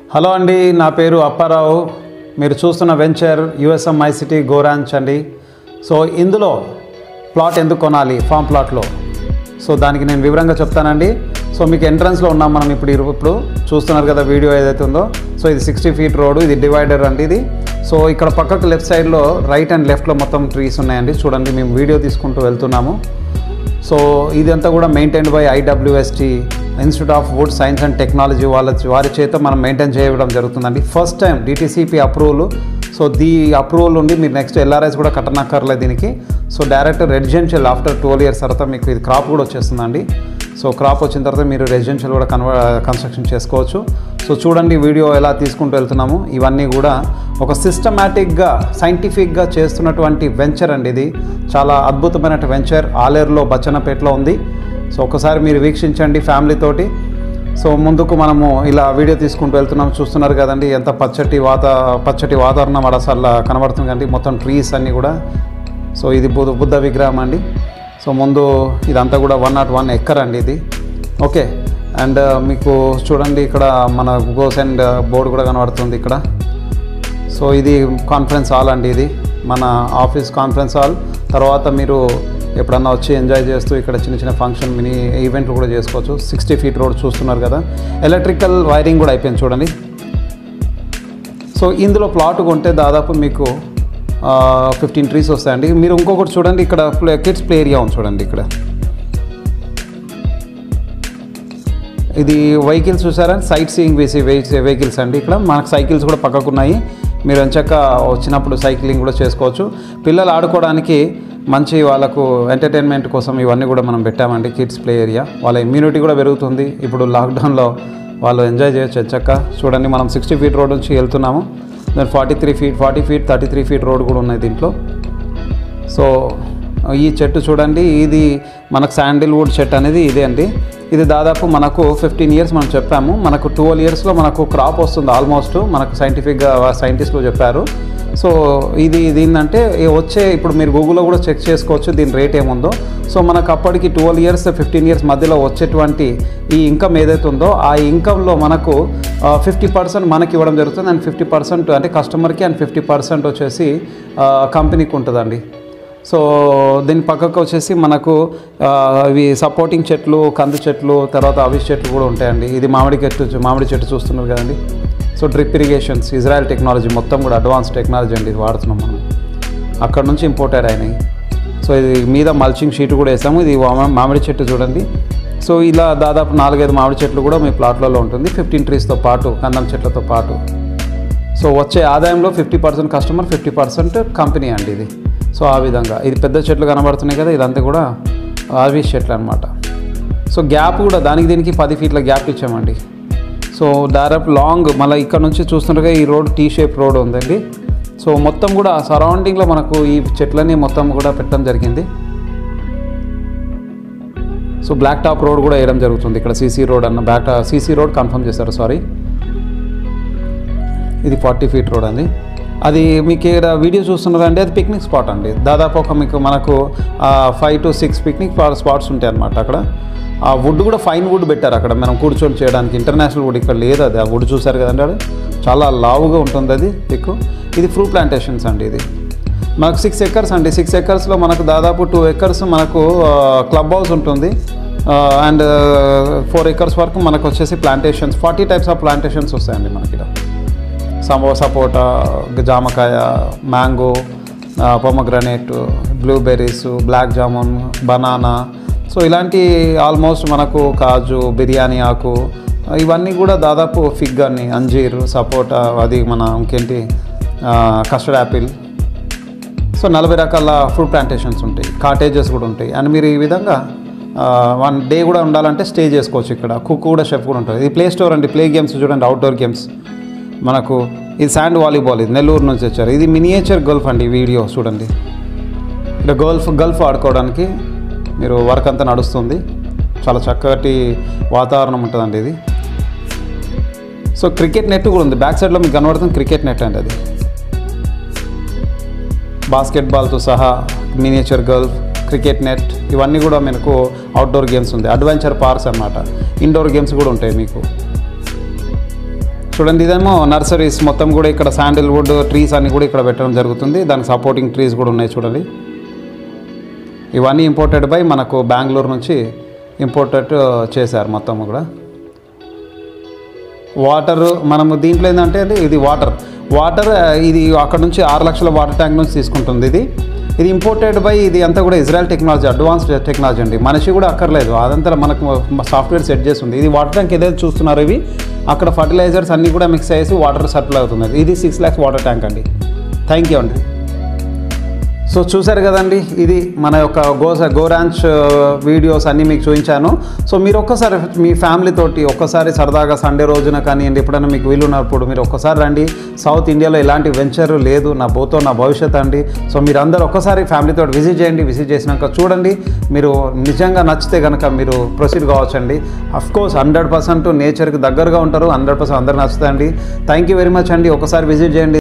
hello అండి నా పేరు అప్పారావు మీరు చూస్తున్న వెంచర్ యుఎస్ఎం మై సిటీ గోరాంచ్ అండి సో ఇందులో ప్లాట్ ఎందుకు కొనాలి ఫామ్ ప్లాట్లో సో దానికి నేను వివరంగా చెప్తానండి సో మీకు ఎంట్రన్స్లో ఉన్నాం మనం ఇప్పుడు ఇరు- ఇప్పుడు చూస్తున్నారు కదా వీడియో ఏదైతే ఉందో సో ఇది సిక్స్టీ ఫీట్ రోడ్ ఇది డివైడర్ అండి ఇది సో ఇక్కడ పక్కకు లెఫ్ట్ సైడ్లో రైట్ అండ్ లెఫ్ట్లో మొత్తం ట్రీస్ ఉన్నాయండి చూడండి మేము వీడియో తీసుకుంటూ వెళ్తున్నాము సో ఇదంతా కూడా maintained by IWST institute of wood science and technology వాళ్ళ వారి చేత మనం మెయింటైన్ చేయడం జరుగుతుందండి first time DTCP approval so the approval ఉండి మీరు నెక్స్ట్ ఎల్ఆర్ఎస్ కూడా కట్టనక్కర్లేదు దీనికి so direct residential after twelve years తర్వాత మీకు ఇది క్రాప్ కూడా వచ్చేస్తుందండి సో క్రాప్ వచ్చిన తర్వాత మీరు రెసిడెన్షియల్ కూడా కన్వర్ కన్స్ట్రక్షన్ చేసుకోవచ్చు సో చూడండి వీడియో ఎలా తీసుకుంటూ వెళ్తున్నాము ఇవన్నీ కూడా ఒక సిస్టమేటిక్గా సైంటిఫిక్గా చేస్తున్నటువంటి వెంచర్ అండి ఇది చాలా అద్భుతమైన వెంచర్ ఆలేరులో బచ్చన్నపేటలో ఉంది సో ఒకసారి మీరు వీక్షించండి ఫ్యామిలీతోటి సో ముందుకు మనము ఇలా వీడియో తీసుకుంటూ వెళ్తున్నాం చూస్తున్నారు కదండి ఎంత పచ్చటి వాత పచ్చటి వాతావరణం అక్కడ అసలు కనబడుతుంది కండి మొత్తం ట్రీస్ అన్నీ కూడా సో ఇది బుద్ధ బుద్ధ విగ్రహం అండి సో ముందు ఇదంతా కూడా వన్ నాట్ వన్ ఎక్కర్ అండి ఇది ఓకే అండ్ మీకు చూడండి ఇక్కడ మన గోస్ అండ్ బోర్డు కూడా కనబడుతుంది ఇక్కడ సో ఇది కాన్ఫరెన్స్ హాల్ అండి ఇది మన ఆఫీస్ కాన్ఫరెన్స్ హాల్ తర్వాత మీరు ఎప్పుడన్నా వచ్చి ఎంజాయ్ చేస్తూ ఇక్కడ చిన్న చిన్న ఫంక్షన్ మినీ ఈవెంట్లు కూడా చేసుకోవచ్చు సిక్స్టీ ఫీట్ రోడ్ చూస్తున్నారు కదా ఎలక్ట్రికల్ వైరింగ్ కూడా అయిపోయింది చూడండి సో ఇందులో ప్లాట్ కొంటే దాదాపు మీకు ఫిఫ్టీన్ ట్రీస్ వస్తాయండి మీరు ఇంకొకటి చూడండి ఇక్కడ ప్లే కిడ్స్ ప్లే ఏరియా ఉంది చూడండి ఇక్కడ ఇది వెహికల్స్ చూసారా సైట్ సీయింగ్ వేసే వెహికల్స్ అండి ఇక్కడ మనకు సైకిల్స్ కూడా పక్కకు ఉన్నాయి మీరు ఎంచక్క వచ్చినప్పుడు సైక్లింగ్ కూడా చేసుకోవచ్చు పిల్లలు ఆడుకోవడానికి మంచి వాళ్ళకు ఎంటర్టైన్మెంట్ కోసం ఇవన్నీ కూడా మనం పెట్టామండి కిడ్స్ ప్లే ఏరియా వాళ్ళ ఇమ్యూనిటీ కూడా పెరుగుతుంది ఇప్పుడు లాక్డౌన్లో వాళ్ళు ఎంజాయ్ చేయొచ్చు ఎంచక్క చూడండి మనం సిక్స్టీ ఫీట్ రోడ్ నుంచి వెళ్తున్నాము దాని forty three feet forty feet thirty three feet road కూడా ఉన్నాయి దీంట్లో సో ఈ చెట్టు చూడండి ఇది మనకు శాండిల్వుడ్ చెట్టు అనేది ఇదే అండి ఇది దాదాపు మనకు ఫిఫ్టీన్ ఇయర్స్ మనం చెప్పాము మనకు ట్వెల్వ్ ఇయర్స్లో మనకు క్రాప్ వస్తుంది ఆల్మోస్ట్ మనకు సైంటిఫిక్గా సైంటిస్టులు చెప్పారు సో ఇది దీన్నంటే వచ్చే ఇప్పుడు మీరు గూగుల్లో కూడా చెక్ చేసుకోవచ్చు దీని రేట్ ఏముందో సో మనకు అప్పటికి ట్వెల్వ్ ఇయర్స్ ఫిఫ్టీన్ ఇయర్స్ మధ్యలో వచ్చేటువంటి ఈ ఇన్కమ్ ఏదైతే ఉందో ఆ ఇన్కంలో మనకు ఫిఫ్టీ పర్సెంట్ మనకి ఇవ్వడం జరుగుతుంది అండ్ ఫిఫ్టీ పర్సెంట్ అంటే కస్టమర్కి అండ్ ఫిఫ్టీ పర్సెంట్ వచ్చేసి ఆ, కంపెనీకి ఉంటుందండి సో దీని పక్కకు వచ్చేసి మనకు ఆ, ఇవి సపోర్టింగ్ చెట్లు కంది చెట్లు తర్వాత అవిస్ చెట్లు కూడా ఉంటాయండి ఇది మామిడి చెట్టు మామిడి చెట్టు చూస్తున్నారు కదండి so drip irrigations Israel technology మొత్తం కూడా అడ్వాన్స్ టెక్నాలజీ అండి ఇది వాడుతున్నాం మనం అక్కడ నుంచి ఇంపోర్టెడ్ అయినాయి సో ఇది మీద మల్చింగ్ షీట్ కూడా వేసాము ఇది మా- మామిడి చెట్టు చూడండి సో ఇలా దాదాపు నాలుగైదు మామిడి చెట్లు కూడా మీ ప్లాట్లలో ఉంటుంది ఫిఫ్టీన్ ట్రీస్తో పాటు కందం చెట్లతో పాటు సో వచ్చే ఆదాయంలో fifty percent customer fifty percent company అండి ఇది సో ఆ విధంగా ఇది పెద్ద చెట్లు కనబడుతున్నాయి కదా ఇదంతా కూడా ఆర్వీస్ చెట్లు అనమాట సో గ్యాప్ కూడా దానికి దీనికి పది ఫీట్ల గ్యాప్ ఇచ్చామండి సో దాదాపు లాంగ్ మళ్ళీ ఇక్కడ నుంచి చూస్తుండగా ఈ రోడ్ టీ షేప్ రోడ్ ఉందండి సో మొత్తం కూడా సరౌండింగ్లో మనకు ఈ చెట్లని మొత్తం కూడా పెట్టడం జరిగింది సో బ్లాక్ టాప్ రోడ్ కూడా వేయడం జరుగుతుంది ఇక్కడ సీసీ రోడ్ అన్న బ్లాక్ సీసీ రోడ్ కన్ఫర్మ్ చేశారు సారీ ఇది ఫార్టీ ఫీట్ రోడ్ అండి అది మీకు ఇక్కడ వీడియో చూస్తున్నదండి అది పిక్నిక్ స్పాట్ అండి దాదాపు ఒక మీకు మనకు five to six picnic spots ఉంటాయి అన్నమాట అక్కడ ఆ వుడ్ కూడా ఫైన్ వుడ్ పెట్టారు అక్కడ మనం కూర్చొని చేయడానికి ఇంటర్నేషనల్ వుడ్ ఇక్కడ లేదు అది ఆ వుడ్ చూసారు కదండి అది చాలా లావుగా ఉంటుంది అది పిక్ ఇది ఫ్రూ ప్లాంటేషన్స్ అండి ఇది మనకు సిక్స్ ఎకర్స్ అండి సిక్స్ ఎకర్స్లో మనకు దాదాపు టూ ఎకర్స్ మనకు క్లబ్ హౌస్ ఉంటుంది అండ్ ఫోర్ ఎకర్స్ వరకు మనకు వచ్చేసి plantations forty types of plantations వస్తాయండి మనకి ఇక్కడ సమో సపోటా జామకాయ mango pomegranate blueberries black jamun banana so ఇలాంటి ఆల్మోస్ట్ మనకు కాజు బిర్యానీ ఆకు ఇవన్నీ కూడా దాదాపు ఫిగ్ అని అంజీర్ సపోటా అది మన ఇంకేంటి కస్టర్డ్ యాపిల్ సో నలభై రకాల ఫ్రూట్ ప్లాంటేషన్స్ ఉంటాయి కాటేజెస్ కూడా ఉంటాయి అండ్ మీరు ఈ విధంగా వన్ డే కూడా ఉండాలంటే స్టే చేసుకోవచ్చు ఇక్కడ కుక్ కూడా షెఫ్ కూడా ఉంటుంది ఇది ప్లే స్టోర్ అండి ప్లే గేమ్స్ చూడండి అవుట్డోర్ గేమ్స్ మనకు ఇది శాండ్ వాలీబాల్ ఇది నెల్లూరు నుంచి వచ్చారు ఇది మినియేచర్ గల్ఫ్ అండి ఈ వీడియో చూడండి ఇక్కడ గల్ఫ్ గల్ఫ్ ఆడుకోవడానికి మీరు వర్క్ అంతా నడుస్తుంది చాలా చక్కటి వాతావరణం ఉంటుందండి ఇది సో క్రికెట్ నెట్ కూడా ఉంది బ్యాక్ సైడ్లో మీకు కనబడుతుంది క్రికెట్ నెట్ అండి అది బాస్కెట్బాల్తో సహా మినియేచర్ గల్ఫ్ క్రికెట్ నెట్ ఇవన్నీ కూడా మనకు అవుట్డోర్ గేమ్స్ ఉంది అడ్వెంచర్ పార్క్స్ అన్నమాట ఇండోర్ గేమ్స్ కూడా ఉంటాయి మీకు చూడండి ఇదేమో నర్సరీస్ మొత్తం కూడా ఇక్కడ శాండిల్వుడ్ ట్రీస్ అన్ని కూడా ఇక్కడ పెట్టడం జరుగుతుంది దానికి సపోర్టింగ్ ట్రీస్ కూడా ఉన్నాయి చూడండి ఇవన్నీ ఇంపోర్టెడ్ బై మనకు బెంగళూరు నుంచి ఇంపోర్టెడ్ చేశారు మొత్తం కూడా వాటర్ మనము దీంట్లో ఏంటంటే అది ఇది వాటర్ వాటర్ ఆ, ఇది అక్కడ నుంచి ఆరు లక్షల వాటర్ ట్యాంక్ నుంచి తీసుకుంటుంది ఇది ఇది ఇంపోర్టెడ్ బై ఇది అంతా కూడా ఇజ్రాయల్ టెక్నాలజీ అడ్వాన్స్డ్ టెక్నాలజీ అండి మనిషి కూడా అక్కర్లేదు అదంతా మనకు సాఫ్ట్వేర్ సెట్ చేస్తుంది ఇది వాటర్ ట్యాంక్ ఏదైతే చూస్తున్నారో ఇవి అక్కడ ఫర్టిలైజర్స్ అన్నీ కూడా మిక్స్ అయ్యేసి వాటర్ సప్లై అవుతుంది ఇది సిక్స్ ల్యాక్స్ వాటర్ ట్యాంక్ అండి థ్యాంక్ యూ అండి సో చూసారు కదండి ఇది మన యొక్క గో గోరాంచ్ వీడియోస్ అన్నీ మీకు చూపించాను సో మీరు ఒక్కసారి మీ ఫ్యామిలీ తోటి ఒక్కసారి సరదాగా సండే రోజున కానివ్వండి ఎప్పుడైనా మీకు వీలు ఉన్నప్పుడు మీరు ఒక్కసారి రండి సౌత్ ఇండియాలో ఎలాంటి వెంచర్ లేదు నా బోతో నా భవిష్యత్ అండి సో మీరు అందరూ ఒక్కసారి ఫ్యామిలీతో విజిట్ చేయండి విజిట్ చేసినాక చూడండి మీరు నిజంగా నచ్చితే కనుక మీరు ప్రొసీడ్ కావచ్చండి అఫ్ కోర్స్ హండ్రెడ్ పర్సెంట్ నేచర్కి దగ్గరగా ఉంటారు హండ్రెడ్ పర్సెంట్ అందరు నచ్చుతాయండి థ్యాంక్ యూ వెరీ మచ్ అండి ఒకసారి విజిట్ చేయండి